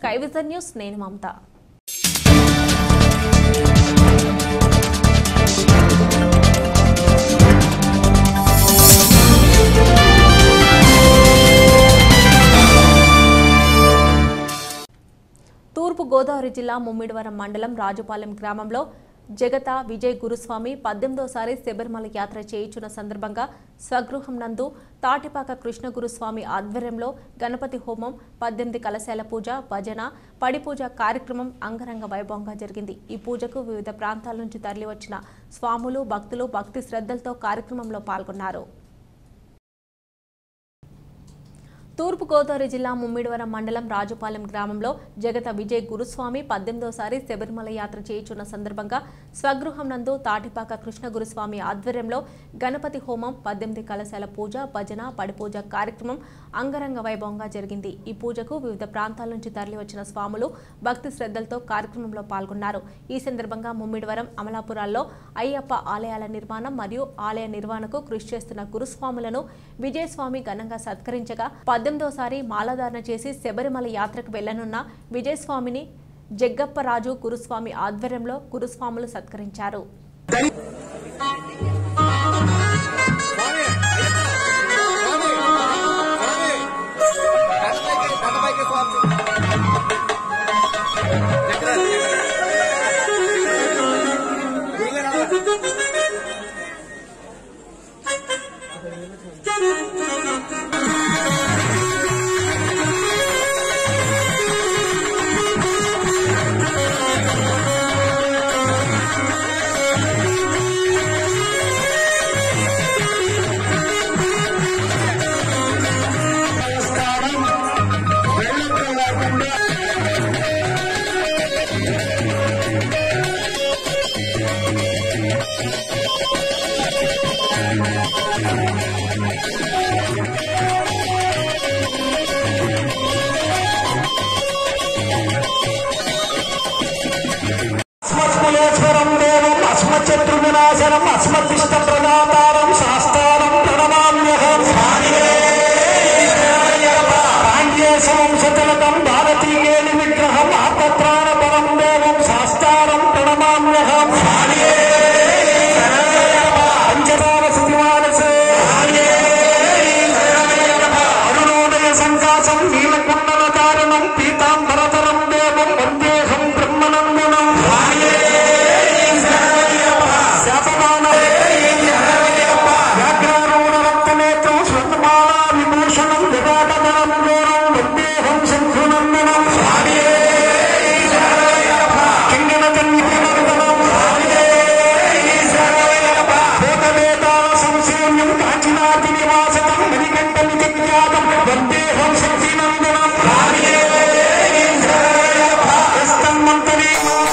Five vision news నేను మమత తూర్పు గోదావరి జిల్లా ముమ్మిడివరం మండలం రాజుపాలెం గ్రామంలో జగత విజయ్ గురుస్వామి పద్దెనిమిదోసారి శబరిమల యాత్ర చేయించున్న సందర్భంగా స్వగృహం నందు తాటిపాక కృష్ణ గురుస్వామి ఆధ్వర్యంలో గణపతి హోమం పద్దెనిమిది కలశాల పూజ భజన పడి పూజ కార్యక్రమం అంగరంగ వైభవంగా జరిగింది ఈ పూజకు వివిధ ప్రాంతాల నుంచి తరలివచ్చిన స్వాములు భక్తులు భక్తి శ్రద్ధలతో కార్యక్రమంలో పాల్గొన్నారు తూర్పు గోదావరి జిల్లా ముమ్మిడివరం మండలం రాజుపాలెం గ్రామంలో జగత విజయ్ గురుస్వామి పద్దెనిమిదోసారి శబరిమల యాత్ర చేయించున్న సందర్భంగా స్వగృహం నందు తాటిపాక కృష్ణ గురుస్వామి ఆధ్వర్యంలో గణపతి హోమం పద్దెనిమిది కలశాల పూజ భజన పడిపూజ కార్యక్రమం అంగరంగ వైభవంగా జరిగింది ఈ పూజకు వివిధ ప్రాంతాల నుంచి తరలివచ్చిన స్వాములు భక్తి శ్రద్ధలతో కార్యక్రమంలో పాల్గొన్నారు ఈ సందర్భంగా ముమ్మిడివరం అమలాపురాల్లో అయ్యప్ప ఆలయాల నిర్మాణం మరియు ఆలయ నిర్వహణకు కృషి చేస్తున్న గురుస్వాములను విజయస్వామి ఘనంగా సత్కరించగా పద్దెనిమిదోసారి మాలాధారణ చేసి శబరిమల యాత్రకు వెళ్లనున్న విజయస్వామిని జగ్గప్పరాజు గురుస్వామి ఆధ్వర్యంలో గురుస్వాములు సత్కరించారు అస్మత్కులేశ్వరం దేవం అస్మచ్చత్రువినాశనం అస్మద్దిష్ట ప్రదాతారం శాస్త్రారం ప్రణమామ్యహం పాండ్యేశవం సతలకం భారతీయేని విగ్రహం ఆపత్రాణ పరం దేవం శాస్త్రారం ప్రణమామ్యహం పంచదార శివానసే అరుణోదయ సంకాసం నీలకుండల కారణం పీతాంబరతరం దేవం వందేహం బ్రహ్మనందనం శాతమాన వ్యాఘ్రారూఢ రక్తనేత్రం స్వర్ణమాలా విభూషణం విరాటధరం ఘోరం వందేహం శంఖునందనం కింగన కన్యనందనం భూతవేదాల సంసేమ్యం కాంచనాది నివాసకం మణికంఠం విజ్ఞాతం వందేహం శక్తినందనం హస్తన్మంతరీ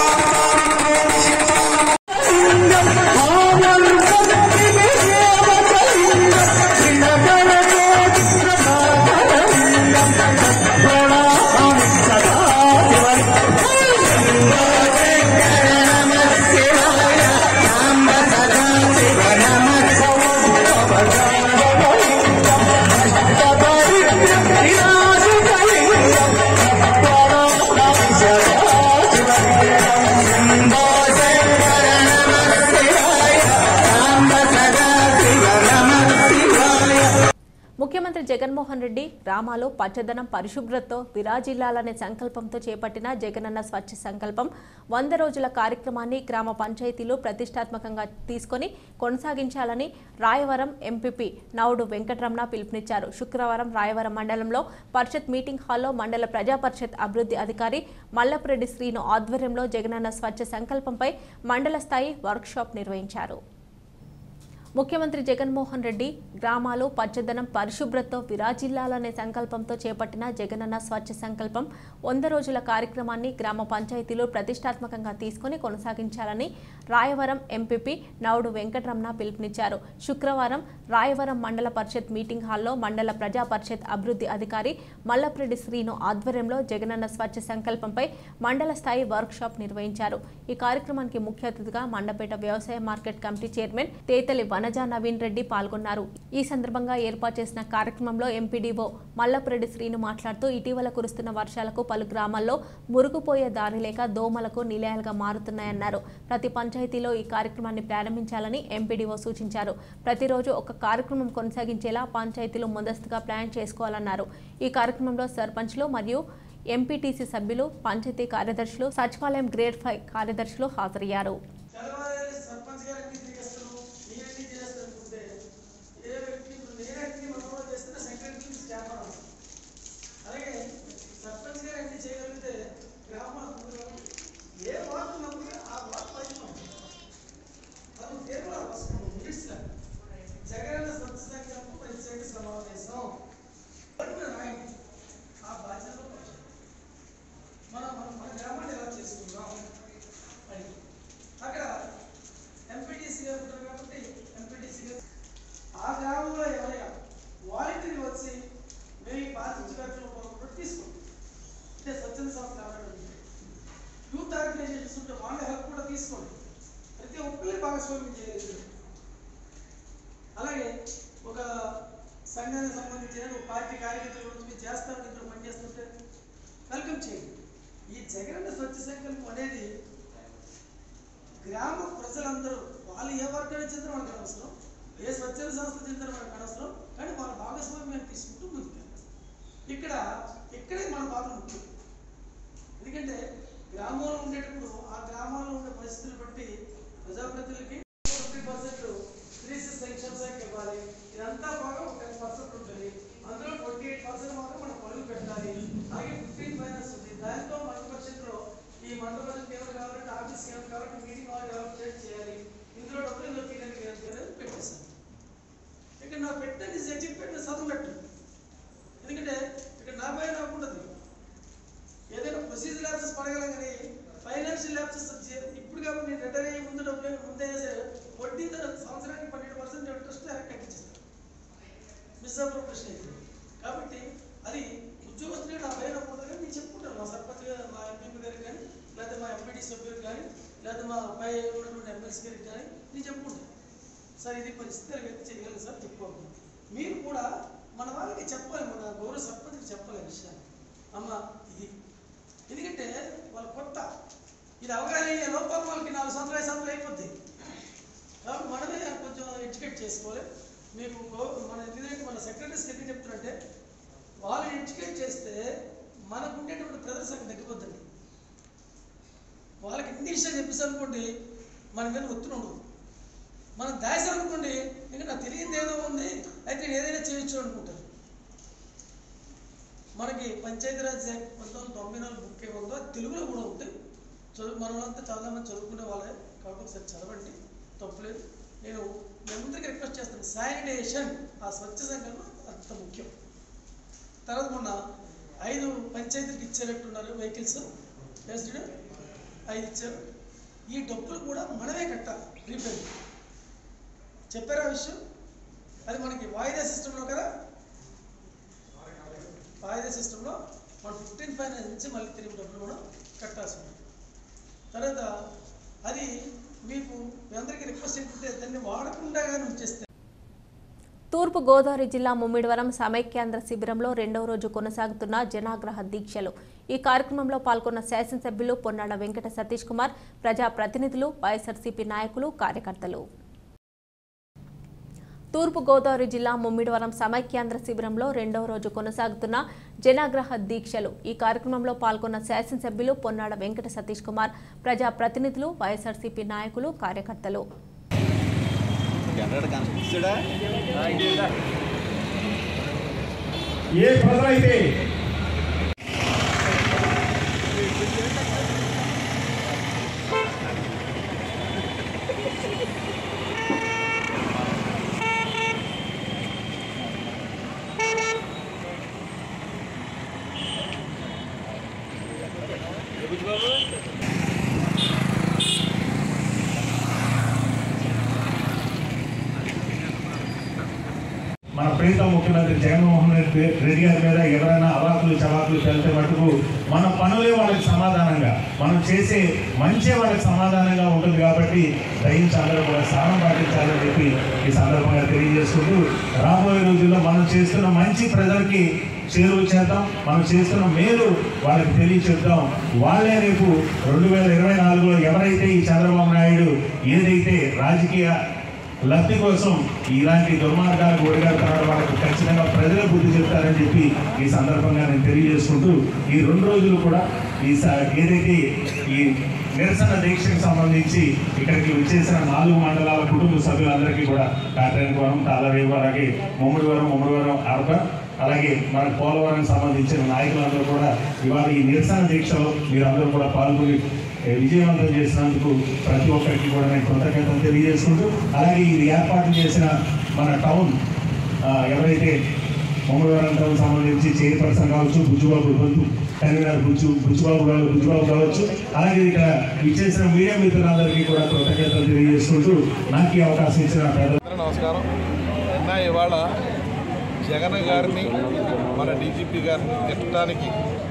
ముఖ్యమంత్రి జగన్మోహన్ రెడ్డి గ్రామాలు పచ్చదనం పరిశుభ్రతతో విరాజిల్లాలనే సంకల్పంతో చేపట్టిన జగనన్న స్వచ్ఛ సంకల్పం వంద రోజుల కార్యక్రమాన్ని గ్రామ పంచాయతీలు ప్రతిష్టాత్మకంగా తీసుకొని కొనసాగించాలని రాయవరం ఎంపీపీ నౌడు వెంకటరమణ పిలుపునిచ్చారు శుక్రవారం రాయవరం మండలంలో పరిషత్ మీటింగ్ హాల్లో మండల ప్రజా పరిషత్ అభివృద్ధి అధికారి మల్లపురెడ్డి శ్రీను ఆధ్వర్యంలో జగనన్న స్వచ్ఛ సంకల్పంపై మండల స్థాయి వర్క్షాప్ నిర్వహించారు ముఖ్యమంత్రి జగన్మోహన్ రెడ్డి గ్రామాలు పచ్చదనం పరిశుభ్రతతో విరాజిల్లాలనే సంకల్పంతో చేపట్టిన జగనన్న స్వచ్ఛ సంకల్పం వంద రోజుల కార్యక్రమాన్ని గ్రామ పంచాయతీలు ప్రతిష్టాత్మకంగా తీసుకుని కొనసాగించాలని రాయవరం ఎంపీపీ నౌడు వెంకటరమణ పిలుపునిచ్చారు శుక్రవారం రాయవరం మండల పరిషత్ మీటింగ్ హాల్లో మండల ప్రజా పరిషత్ అభివృద్ధి అధికారి మల్లప్రెడ్డి శ్రీను ఆధ్వర్యంలో జగనన్న స్వచ్ఛ సంకల్పంపై మండల స్థాయి వర్క్షాప్ నిర్వహించారు ఈ కార్యక్రమానికి ముఖ్య అతిథిగా మండపేట వ్యవసాయ market committee chairman Tetali Vanaja Naveen Reddy పాల్గొన్నారు ఈ సందర్భంగా ఏర్పాటు చేసిన కార్యక్రమంలో ఎంపీడీఓ మల్లపురెడ్డి శ్రీను మాట్లాడుతూ ఇటీవల కురుస్తున్న వర్షాలకు పలు గ్రామాల్లో మురుగుపోయే దారి లేక దోమలకు నిలయాలుగా మారుతున్నాయన్నారు ప్రతి పంచాయతీలో ఈ కార్యక్రమాన్ని ప్రారంభించాలని ఎంపీడీఓ సూచించారు ప్రతిరోజు ఒక కార్యక్రమం కొనసాగించేలా పంచాయతీలు ముందస్తుగా ప్లాన్ చేసుకోవాలన్నారు ఈ కార్యక్రమంలో సర్పంచ్లు మరియు ఎంపీటీసీ సభ్యులు పంచాయతీ కార్యదర్శులు సచివాలయం గ్రేడ్ ఫైవ్ కార్యదర్శులు హాజరయ్యారు తెల్లవారి సర్పంచ్ గారు అన్ని తిరిగేస్తారు నేనన్నీ చేస్తాను అనుకుంటే ఏ వ్యక్తి ఇప్పుడు నేనన్నీ మనోడు చేస్తున్న సెక్రటరీ స్టాఫ్ అవ్వాలి. అలాగే సర్పంచ్ గారు అన్ని చేయగలిగితే గ్రామాలు ఏ వార్డు ఉన్నప్పుడు ఆ వార్డు పైన అది పేరు మినిట్స్లో జగన్ స్వచ్ఛ సంఖ్యకు ప్రత్యేక సమావేశం అది మీరు రాయండి. ఆ బాధ్యతలో పనిచేయండి. మనం మనం మన గ్రామాన్ని ఎలా చేసుకుందాం అని అక్కడ ఎంపీటీసీ గారు ఉంటారు కాబట్టి ఎంపీటీసీ గారు ఆ గ్రామంలో ఎవరైనా వాలంటీర్ వచ్చి మేము ఈ బాధ్యత కార్యక్రమం తీసుకోండి అంటే స్వచ్ఛంద సంస్థ ఎవరైనా ఉంటే యూత్ ఆర్గనైజేషన్స్ ఉంటే వాళ్ళ హెల్ప్ కూడా తీసుకోండి ప్రతి ఒక్కరిని భాగస్వామ్యం చేయలేదు అలాగే ఒక సంఘానికి సంబంధించిన ఒక పార్టీ కార్యకర్తల గురించి మీరు చేస్తారు ఇంట్లో పనిచేస్తుంటే వెల్కమ్ చేయండి ఈ జగనన్న స్వచ్ఛ సంకల్పం అనేది గ్రామ ప్రజలందరూ వాళ్ళు ఏ వర్గానికి చెందిన మనకు అనవసరం ఏ స్వచ్ఛంద సంస్థ చెందిన మనకు అనవసరం కానీ వాళ్ళ భాగస్వామ్యాన్ని తీసుకుంటూ ముందుకెళ్ళాలి ఇక్కడ ఇక్కడే మన పాత్ర ముఖ్యం ఎందుకంటే గ్రామంలో ఉండేటప్పుడు ఆ గ్రామాల్లో ఉండే పరిస్థితులు బట్టి ప్రజాప్రతినిధులకి ఫిఫ్టీ పర్సెంట్ త్రీ సెక్షన్ శాఖ ఇవ్వాలి ఇదంతా బాగా ఒక టెన్ పర్సెంట్ ఉంటుంది అందులో ట్వంటీ ఎయిట్ పర్సెంట్ మాత్రం మనం పనులు పెట్టాలి అలాగే ఫిఫ్టీన్ ఫైనాన్స్ ఉంది దాంతో మండల పరిషత్లో ఈ మండల పరిషత్ ఏమైనా కావాలంటే ఆఫీస్ ఏమైనా కావాలంటే మీటింగ్ వాళ్ళు డెవలప్ చేయాలి ఇందులో డబ్బులు ఇందులో తీయడానికి అనేది పెట్టేశాను ఇక్కడ నా పెట్టండి చెప్పి పెట్టిన చదువు పెట్టు ఎందుకంటే ఇక్కడ నా భయం నాకు ఉండదు ఏదైనా ప్రొసీజర్ ల్యాబ్సెస్ పడగలం కానీ ఫైనాన్షియల్ ల్యాబ్సెస్ ఇప్పుడు కాబట్టి నేను రిటైర్ అయ్యే ముందు డబ్బులు ముందే సరే వడ్డీ ధర సంవత్సరానికి పన్నెండు పర్సెంట్ ఇంట్రెస్ట్ డైరెక్ట్ కట్టించేస్తాను మిస్అప్రోప్రియేషన్ అయితే కాబట్టి అది ఉద్యోగస్తులు నా భయం నాకు ఉండదు కానీ నేను చెప్పుకుంటాను మా సర్పంచ్ గారు మా ఎంపీ గారికి కానీ లేకపోతే మా ఎంపీటీ సభ్యులకు కానీ లేకపోతే మా పై ఉన్నటువంటి ఎమ్మెల్సీ గారికి కానీ నేను చెప్పుకుంటాను సార్ ఇది పరిస్థితి వ్యక్తి చేయగలను సార్ చెప్పుకోండి మీరు కూడా మన వాళ్ళకి చెప్పాలి మన గౌరవ సర్పంచ్కి చెప్పాలి ఈ విషయాన్ని అమ్మ ఇది ఎందుకంటే వాళ్ళు కొత్త ఇది అవగాహన అయ్యే లోపల వాళ్ళకి నాలుగు సంవత్సరాలు ఐదు సంవత్సరాలు అయిపోద్ది కాబట్టి మనమే కొంచెం ఎడ్యుకేట్ చేసుకోవాలి మీకు గౌ- మన ఎందుకంటే మన సెక్రటరీస్ ఎందుకు చెప్తున్నారంటే వాళ్ళని ఎడ్యుకేట్ చేస్తే మనకు ఉండేటువంటి ప్రదర్శన తగ్గిపోద్దండి వాళ్ళకి ఇన్ని విషయాలు చెప్పేసి అనుకోండి మన మీద ఒత్తిడి ఉండదు మనం దాసాం అనుకోండి ఇంకా నాకు తెలియదు ఏదో ఉంది అయితే నేను ఏదైనా చేయొచ్చు అనుకుంటారు మనకి పంచాయతీరాజ్ యాక్ట్ పంతొమ్మిది వందల తొంభై నాలుగు బుక్ ఏముందో అది తెలుగులో కూడా ఉంది చదువు మనలంతా చాలా మంది చదువుకునే వాళ్ళే కాబట్టి ఒకసారి చదవండి తప్పులేదు నేను మీ అందరికీ రిక్వెస్ట్ చేస్తాను శానిటేషన్ ఆ స్వచ్ఛ సంకల్పం అంత ముఖ్యం తర్వాత మొన్న ఐదు పంచాయతీలకు ఇచ్చేటట్టున్నారు వెహికల్స్ వేసుడు ఐదు ఇచ్చారు ఈ డబ్బులు కూడా మనమే కట్టాలి రీపేమెంట్ చెప్పారా ఆ విషయం అది మనకి వాయిదా సిస్టంలో కదా వాయిదా సిస్టంలో మనం ఫిఫ్టీన్ ఫైనాన్స్ నుంచి మళ్ళీ తిరిగి డబ్బులు కూడా కట్టాల్సి ఉంటుంది తర్వాత అది మీకు మీ అందరికీ రిక్వెస్ట్ ఏంటంటే దాన్ని వాడకుండా కానీ ఉంచేస్తే తూర్పు గోదావరి జిల్లా ముమ్మిడివరం సమైక్యాంధ్ర శిబిరంలో రెండవ రోజు కొనసాగుతున్న జనాగ్రహ దీక్షలు ఈ కార్యక్రమంలో పాల్గొన్న శాసనసభ్యులు పొన్నాడ వెంకట సతీష్ కుమార్ ప్రజా ప్రతినిధులు వైఎస్ఆర్సీపీ నాయకులు కార్యకర్తలు తూర్పు గోదావరి జిల్లా ముమ్మిడివరం సమైక్యాంధ్ర శిబిరంలో రెండవ రోజు కొనసాగుతున్న జనాగ్రహ దీక్షలు ఈ కార్యక్రమంలో పాల్గొన్న శాసనసభ్యులు పొన్నాడ వెంకట సతీష్ కుమార్ ప్రజా ప్రతినిధులు వైఎస్ఆర్సీపీ నాయకులు కార్యకర్తలు జనరేటర్ కనిపిస్తాడా ఏ ప్రజలైతే మన ప్రీతం ముఖ్యమంత్రి జగన్మోహన్ రెడ్డి రెడ్డి గారి మీద ఎవరైనా అవాకులు చవాకులు తెలితే మటుకు మన పనులే వాళ్ళకి సమాధానంగా మనం చేసే మంచి వాళ్ళకి సమాధానంగా ఉంటుంది కాబట్టి దయించి అందరూ కూడా స్థానం పాటించాలని చెప్పి ఈ సందర్భంగా తెలియజేసుకుంటూ రాబోయే రోజుల్లో మనం చేస్తున్న మంచి ప్రజలకి చేరువ చేద్దాం మనం చేస్తున్న మేలు వాళ్ళకి తెలియచెప్దాం వాళ్ళే రేపు రెండు వేల ఇరవై నాలుగులో ఎవరైతే ఈ చంద్రబాబు నాయుడు ఏదైతే రాజకీయ లబ్ధి కోసం ఇలాంటి దుర్మార్గాలకు ఒడిగడుతున్నారో వాళ్ళకు ఖచ్చితంగా ప్రజలే బుద్ధి చెప్తారని చెప్పి ఈ సందర్భంగా నేను తెలియజేసుకుంటూ ఈ రెండు రోజులు కూడా ఈ స- ఏదైతే ఈ నిరసన దీక్షకు సంబంధించి ఇక్కడికి విచ్చేసిన నాలుగు మండలాల కుటుంబ సభ్యులందరికీ కూడా కాట్రేనిపురం తాళరేవు అలాగే ముమ్మడివరం ముమ్మడివరం అర్బన్ అలాగే మన పోలవరం సంబంధించిన నాయకులందరూ కూడా ఇవాళ ఈ నిరసన దీక్షలో మీరందరూ కూడా పాల్గొని ఏ, విజయవంతం చేసినందుకు ప్రతి ఒక్కరికి కూడా నేను కృతజ్ఞతలు తెలియజేసుకుంటూ అలాగే ఇది ఏర్పాటు చేసిన మన టౌన్ ఆ, ఎవరైతే మంగళవారం టౌన్ సంబంధించి చైర్పర్సన్ కావచ్చు బుజ్జుబాబు బంధు కన్వీనర్ బుజ్జు బుజ్జుబాబు కావచ్చు బుజ్జుబాబు కావచ్చు అలాగే ఇక్కడ ఇచ్చేసిన మీడియా మిత్రులందరికీ కూడా కృతజ్ఞతలు తెలియజేసుకుంటూ నాకు ఈ అవకాశం ఇచ్చిన పెద్ద అందరూ నమస్కారం నిన్న ఇవాళ జగన్ గారిని మన డీజీపీ గారిని తిట్టడానికి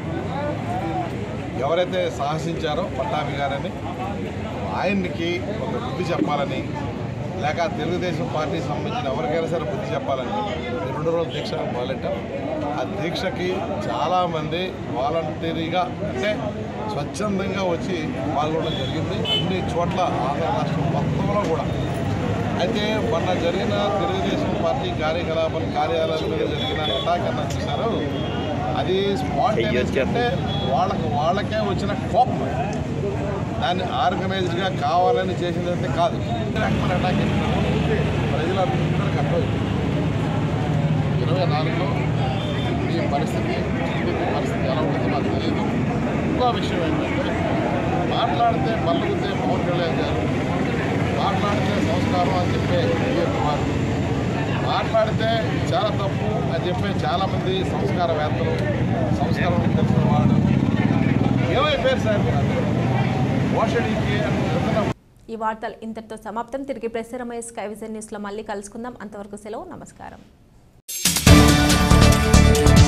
ఎవరైతే సాహసించారో పట్టాభి గారని ఆయనకి ఒక బుద్ధి చెప్పాలని లేక తెలుగుదేశం పార్టీకి సంబంధించిన ఎవరికైనా సరే బుద్ధి చెప్పాలని ఈ రెండు రోజుల దీక్ష మొదలెట్టాం ఆ దీక్షకి చాలామంది వాలంటరీగా అంటే స్వచ్ఛందంగా వచ్చి పాల్గొనడం జరిగింది అన్ని చోట్ల ఆంధ్ర రాష్ట్రం మొత్తంలో కూడా అయితే మొన్న జరిగిన తెలుగుదేశం పార్టీ కార్యకలాపాల కార్యాలయాల మీద జరిగిన అటాక్ అన్న చూశారు అది స్పాట్ అంటే వాళ్ళకి వాళ్ళకే వచ్చిన కోపం దాన్ని ఆర్గనైజ్డ్గా కావాలని చేసిందైతే కాదు రకమైన అటాక్ చేసినప్పుడు ప్రజలందరికీ అర్థమైంది ఇరవై నాలుగులో ఈ పరిస్థితి టీడీపీ పరిస్థితి ఎలా ఉంటుందో నాకు తెలియదు ఇంకో విషయం ఏంటంటే మాట్లాడితే పలుకుతే పవన్ కళ్యాణ్ గారు మాట్లాడితే సంస్కారం అని చెప్పే విజయ్ కుమార్ మాట్లాడితే చాలా తప్పు అని చెప్పే చాలామంది సంస్కారవేత్తలు సంస్కారం తెలిసిన వాడు ఏమైపోయారు సార్ ఓషడికి అని ఈ వార్తలు ఇంతటితో సమాప్తం తిరిగి ప్రసారమయ్యే స్కై విజన్ న్యూస్లో మళ్ళీ కలుసుకుందాం అంతవరకు సెలవు నమస్కారం